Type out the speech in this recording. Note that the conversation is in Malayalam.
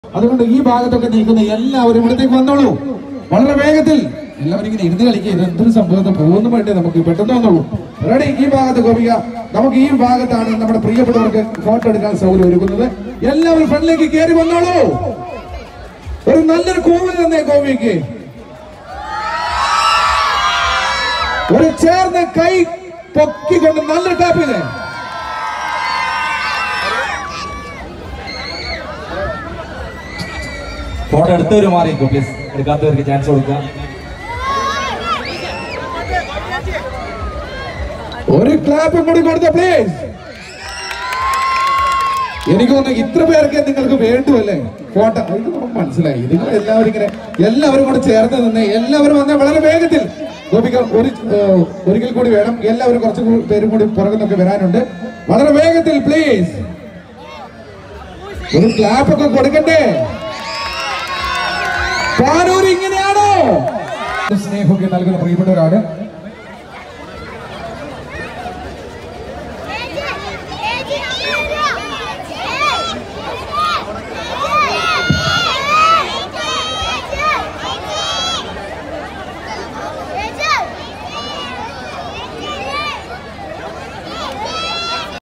അതുകൊണ്ട് ഈ ഭാഗത്തൊക്കെ നിൽക്കുന്ന എല്ലാവരും ഇവിടത്തേക്ക് വന്നോളൂ വളരെ വേഗത്തിൽ എല്ലാവരും ഇങ്ങനെ ഇരുന്ന് കളിക്കുക ഇത് എന്തൊരു സംഭവത്തെ പോകുന്ന വേണ്ടി നമുക്ക് പെട്ടെന്ന് വന്നോളൂ റെഡി ഈ ഭാഗത്ത് ഗോപിക നമുക്ക് ഈ ഭാഗത്താണ് നമ്മുടെ പ്രിയപ്പെട്ടവർക്ക് ഫോട്ടോ എടുക്കാൻ സൗകര്യം ഒരുക്കുന്നത് എല്ലാവരും ഫ്രണ്ടിലേക്ക് കയറി വന്നോളൂ ഒരു നല്ലൊരു കൂവൽ തന്നെ ഗോപിക്ക് ഒരു ചേർന്ന കൈ പൊക്കിക്കൊണ്ട് നല്ലൊരു ടാപ്പ് ചെയ്തേ ഫോട്ടോ എടുത്തവര് മാറിക്കോ പ്ലീസ് എടുക്കാത്തവർക്ക് ചാൻസ് കൊടുക്കുക ഒരു ക്ലാപ്പും കൂടി കൊടുത്ത പ്ലീസ് എനിക്ക് തോന്നുന്നു ഇത്ര പേർക്ക് നിങ്ങൾക്ക് വേണ്ടുമല്ലേ ഫോട്ടോ ഇത് നമുക്ക് മനസ്സിലായി നിങ്ങൾ എല്ലാവരും ഇങ്ങനെ എല്ലാവരും കൂടെ ചേർന്ന് നിന്ന് എല്ലാവരും വന്ന വളരെ വേഗത്തിൽ ഗോപിക ഒരു ഏഹ്, ഒരിക്കൽ കൂടി വേണം എല്ലാവരും കുറച്ച് കൂ- പേരും കൂടി പുറകുന്നൊക്കെ വരാനുണ്ട് വളരെ വേഗത്തിൽ പ്ലീസ് ഒരു ക്ലാപ്പ് ഒക്കെ കൊടുക്കണ്ടേ പാനൂർ ഇങ്ങനെയാണോ സ്നേഹമൊക്കെ നൽകുന്ന പ്രിയപ്പെട്ടവരാണ്